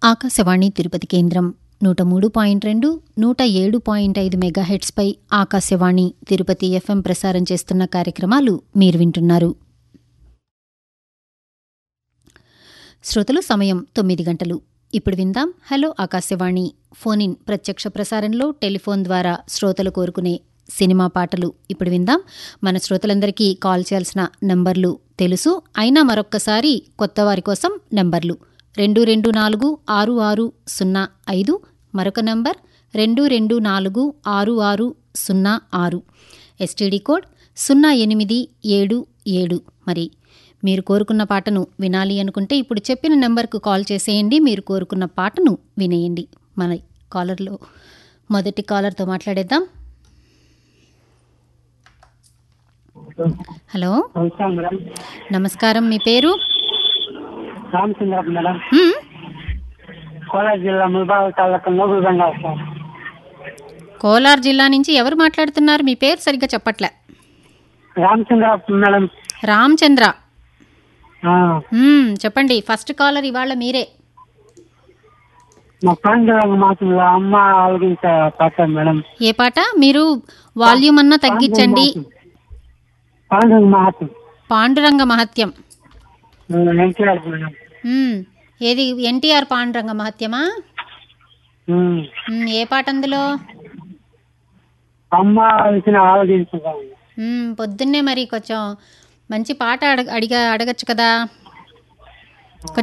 ఆకాశవాణి తిరుపతి కేంద్రం నూట మూడు పాయింట్ రెండు నూట ఏడు పాయింట్ ఐదు మెగాహెట్స్పై ఆకాశవాణి తిరుపతి ఎఫ్ఎం ప్రసారం చేస్తున్న కార్యక్రమాలు మీరు వింటున్నారు శ్రోతలు సమయం తొమ్మిది గంటలు ఇప్పుడు విందాం హలో ఆకాశవాణి ఫోన్ ఇన్ ప్రత్యక్ష ప్రసారంలో టెలిఫోన్ ద్వారా శ్రోతలు కోరుకునే సినిమా పాటలు ఇప్పుడు విందాం మన శ్రోతలందరికీ కాల్ చేయాల్సిన నంబర్లు తెలుసు అయినా మరొక్కసారి కొత్త వారి కోసం నంబర్లు రెండు రెండు నాలుగు ఆరు ఆరు సున్నా ఐదు మరొక నంబర్ రెండు రెండు నాలుగు ఆరు ఆరు సున్నా ఆరు ఎస్టీడీ కోడ్ సున్నా ఎనిమిది ఏడు ఏడు మరి మీరు కోరుకున్న పాటను వినాలి అనుకుంటే ఇప్పుడు చెప్పిన నెంబర్కు కాల్ చేసేయండి మీరు కోరుకున్న పాటను వినేయండి మన కాలర్లో మొదటి కాలర్తో మాట్లాడేద్దాం హలో నమస్కారం మేడం నమస్కారం మీ పేరు రామచంద్ర మేడం హ్మ్? కోలార్ జిల్లా ముల్బాగ్ తాలూకా నోబుల్ బంగారు సార్ కోలార్ జిల్లా నుంచి ఎవరు మాట్లాడుతున్నారు మీ పేరు సరిగ్గా చెప్పట్లే రామచంద్ర మేడం రామచంద్ర ఆ, హ్మ్, చెప్పండి ఫస్ట్ కాలర్ ఇవాళ మీరే మా ప్రాంగణ మాసంలో అమ్మ ఆలోచించే పాట మేడం ఏ పాట మీరు వాల్యూమ్ అన్నా తగ్గించండి ప్రాంగణ మాసం పాండురంగ మహత్యం ఎన్టీఆర్ మేడం హ్మ్, ఏది ఎన్టీఆర్ పాండురంగ మహత్యమా ఉమ్. హ్మ్, ఏ పాట అందులో అమ్మ ఆలోచన ఆలోచించాలి హ్మ్, పొద్దున్నే మరి కొంచెం మంచి పాట అడగ అడిగా అడగచ్చు కదా